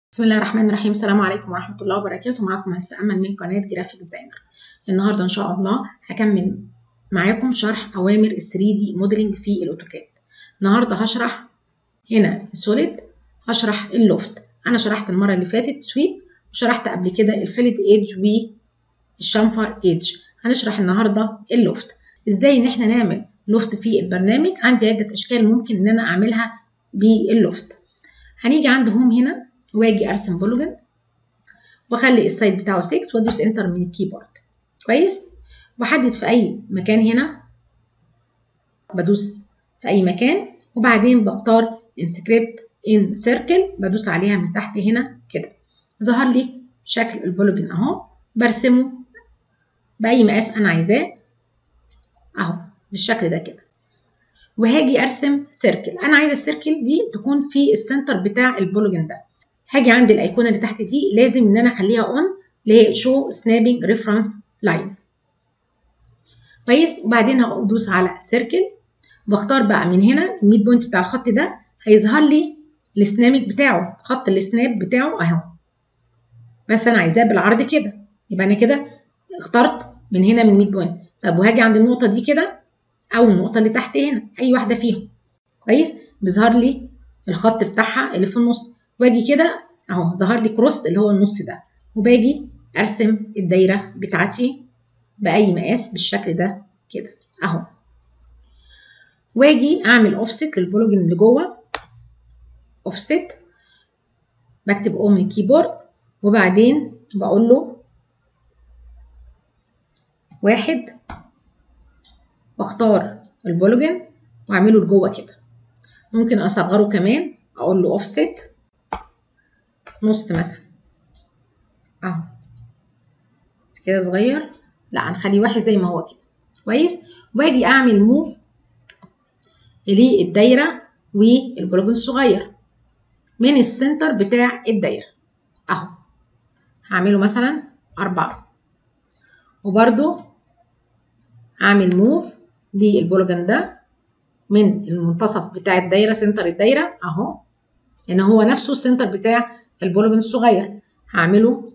بسم الله الرحمن الرحيم السلام عليكم ورحمة الله وبركاته معاكم مهندسة أمل من قناة جرافيك ديزاينر النهاردة إن شاء الله هكمل معاكم شرح أوامر ال 3D موديلنج في الأوتوكاد النهاردة هشرح هنا السوليد هشرح اللوفت أنا شرحت المرة اللي فاتت سويب وشرحت قبل كده الفيلت ايدج والشامفر ايدج هنشرح النهاردة اللوفت ازاي ان احنا نعمل لوفت في البرنامج عندي عدة اشكال ممكن ان انا اعملها باللوفت هنيجي عند هوم هنا واجي ارسم بولوجن واخلي السايد بتاعه 6 وادوس انتر من الكيبورد كويس واحدد في اي مكان هنا بدوس في اي مكان وبعدين بختار انسكريبت ان سيركل بدوس عليها من تحت هنا كده ظهر لي شكل البولوجن اهو برسمه باي مقاس انا عايزاه اهو بالشكل ده كده وهاجي ارسم سيركل انا عايزه السيركل دي تكون في السنتر بتاع البولوجن ده هاجي عند الايقونه اللي تحت دي لازم ان انا اخليها اون اللي هي شو سنابنج ريفرنس لاين كويس وبعدين هدوس على سيركل واختار بقى من هنا الميد بوينت بتاع الخط ده هيظهر لي السنابنج بتاعه خط السناب بتاعه اهو بس انا عايزاه بالعرض كده يبقى انا كده اخترت من هنا من الميد بوينت طب وهاجي عند النقطه دي كده او النقطه اللي تحت هنا اي واحده فيهم كويس بيظهر لي الخط بتاعها اللي في النص واجي كده اهو ظهر لي كروس اللي هو النص ده وباجي ارسم الدايره بتاعتي باي مقاس بالشكل ده كده اهو واجي اعمل اوفست للبولوجن اللي جوه اوفست بكتب او من الكيبورد وبعدين بقول له واحد واختار البولوجن واعمله لجوه كده ممكن اصغره كمان اقول له اوفست نص مثلا اهو كده صغير لا هنخليه واحد زي ما هو كده كويس واجي اعمل موف للدايره والبولوجن الصغير من السنتر بتاع الدايره اهو هعمله مثلا أربعة وبرده هعمل موف للبولوجن ده من المنتصف بتاع الدايره سنتر الدايره اهو لان هو نفسه السنتر بتاع البولوجن الصغير هعمله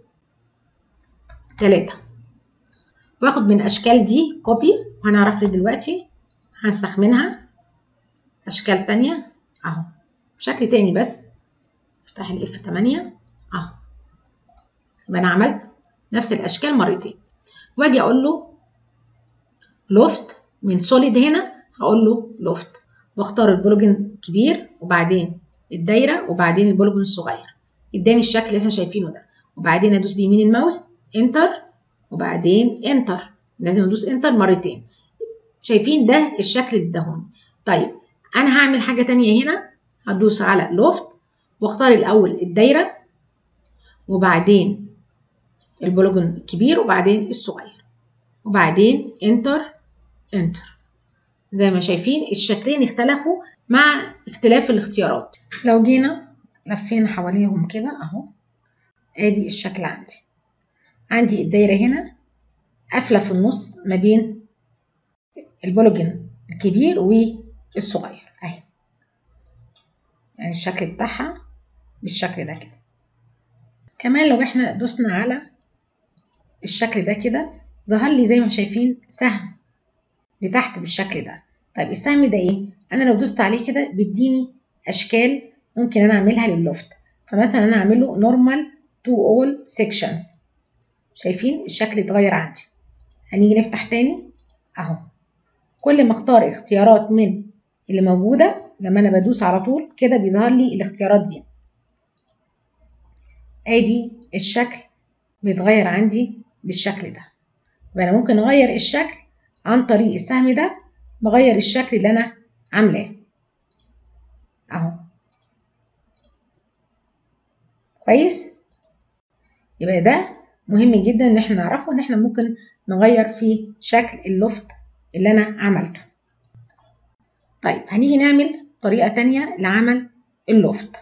تلاتة واخد من اشكال دي كوبي وهنعرف ليه دلوقتي هنستخدمها اشكال تانية اهو شكل تاني بس افتح الاف 8 اهو يبقى انا عملت نفس الاشكال مرتين واجي اقول له لوفت من سوليد هنا هقول له لوفت واختار البولوجن كبير وبعدين الدايره وبعدين البولوجن الصغير اداني الشكل اللي احنا شايفينه ده وبعدين ادوس بيمين الماوس انتر وبعدين انتر لازم ادوس انتر مرتين شايفين ده الشكل اللي اداهوني طيب انا هعمل حاجه تانية هنا هدوس على لوفت واختار الاول الدايره وبعدين البولوجن الكبير وبعدين الصغير وبعدين انتر انتر زي ما شايفين الشكلين اختلفوا مع اختلاف الاختيارات لو جينا لفينا حواليهم كده اهو ادي الشكل عندي عندي الدايرة هنا قافلة في النص ما بين البولوجن الكبير والصغير اهي يعني الشكل بتاعها بالشكل ده كده كمان لو احنا دوسنا على الشكل ده كده ظهر لي زي ما شايفين سهم لتحت بالشكل ده طيب السهم ده ايه انا لو دوست عليه كده بيديني اشكال ممكن انا اعملها لللوفت فمثلا انا اعمله نورمال تو اول سيكشنز شايفين الشكل اتغير عندي هنيجي نفتح تاني اهو كل ما اختار اختيارات من اللي موجوده لما انا بدوس على طول كده بيظهر لي الاختيارات دي ادي الشكل بيتغير عندي بالشكل ده يبقى انا ممكن اغير الشكل عن طريق السهم ده بغير الشكل اللي انا عاملاه اهو كويس يبقى ده مهم جدا ان احنا نعرفه ان احنا ممكن نغير في شكل اللوفت اللي انا عملته طيب هنيجي نعمل طريقة تانية لعمل اللوفت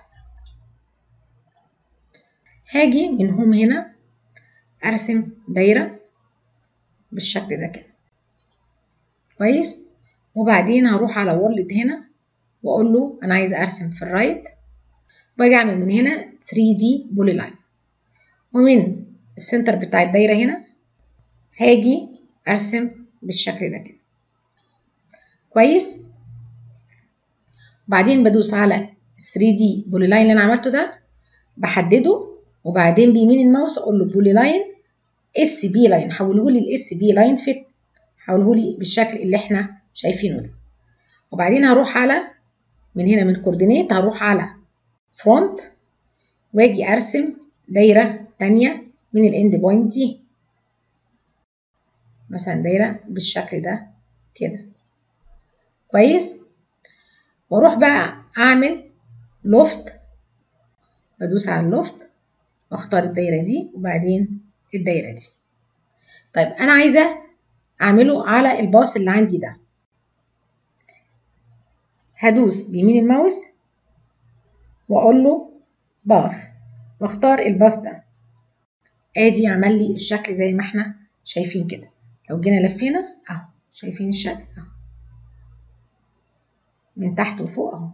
هاجي من هوم هنا ارسم دايرة بالشكل ده كده كويس وبعدين هروح على وورلد هنا واقول له انا عايزه ارسم في الرايت واجي اعمل من هنا 3 دي بولي لاين ومن السنتر بتاع الدايره هنا هاجي ارسم بالشكل ده كده كويس وبعدين بدوس على 3 دي بولي لاين اللي انا عملته ده بحدده وبعدين بيمين الماوس اقول له بولي لاين اس بي لاين حوله لي الاس بي لاين فيت حوله لي بالشكل اللي احنا شايفينه ده وبعدين هروح على من هنا من كوردينيت هروح على فرونت واجي ارسم دايره تانية من الاند بوينت دي مثلا دايره بالشكل ده كده كويس واروح بقى اعمل لوفت بدوس على اللوفت واختار الدايره دي وبعدين الدايره دي طيب انا عايزه اعمله على الباص اللي عندي ده هدوس بيمين الماوس واقول له باص واختار الباص ده ادي عمل لي الشكل زي ما احنا شايفين كده لو جينا لفينا اهو شايفين الشكل اهو من تحت وفوق اهو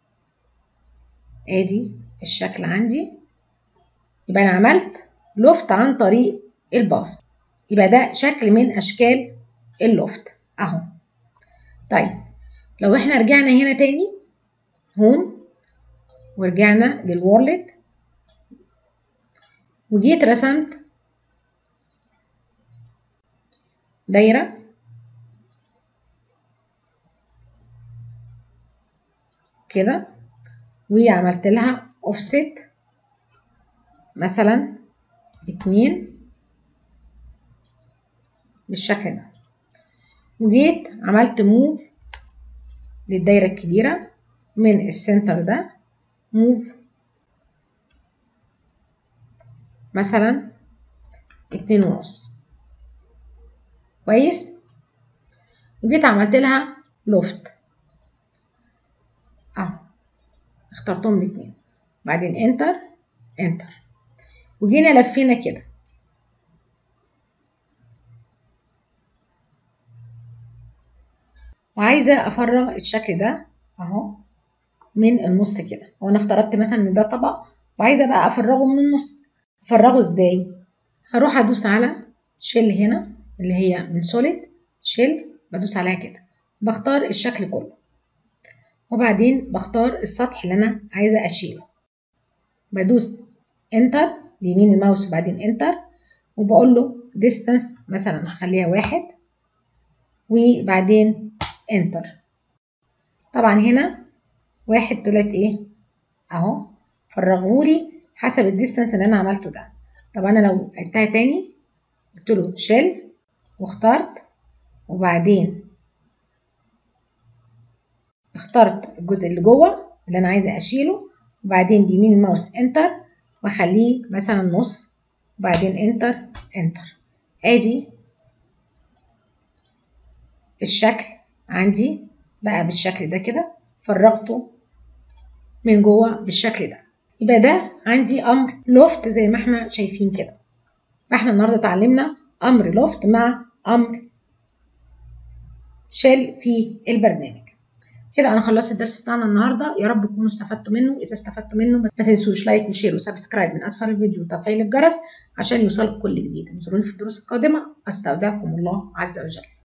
ادي الشكل عندي يبقى انا عملت لوفت عن طريق الباص يبقى ده شكل من اشكال اللوفت اهو طيب لو احنا رجعنا هنا تاني هوم ورجعنا للورلد وجيت رسمت دايرة كده وعملت لها اوفست مثلا اتنين بالشكل ده وجيت عملت موف للدايرة الكبيرة من السنتر ده موف مثلا اتنين ونص كويس وجيت عملت لها لوفت اهو اخترتهم الاتنين بعدين انتر انتر وجينا لفينا كده وعايزه افرغ الشكل ده اهو من النص كده هو انا افترضت مثلا ان ده طبق وعايزه بقى افرغه من النص افرغه ازاي هروح ادوس على شيل هنا اللي هي من سوليد شيل بدوس عليها كده بختار الشكل كله وبعدين بختار السطح اللي انا عايزه اشيله بدوس انتر بيمين الماوس وبعدين انتر وبقول له ديستانس مثلا هخليها واحد وبعدين انتر طبعا هنا واحد طلعت ايه اهو فرغهولي حسب الديستانس اللي انا عملته ده طب انا لو عدتها تاني قلت له شيل واخترت وبعدين اخترت الجزء اللي جوه اللي انا عايزه اشيله وبعدين بيمين الماوس انتر واخليه مثلا نص وبعدين انتر انتر ادي الشكل عندي بقى بالشكل ده كده فرغته من جوه بالشكل ده يبقى ده عندي امر لوفت زي ما احنا شايفين كده فاحنا النهارده اتعلمنا امر لوفت مع امر شيل في البرنامج كده انا خلصت الدرس بتاعنا النهارده يا رب تكونوا استفدتوا منه اذا استفدتوا منه ما تنسوش لايك وشير وسبسكرايب من اسفل الفيديو وتفعيل الجرس عشان يوصلكم كل جديد انظروني في الدروس القادمه استودعكم الله عز وجل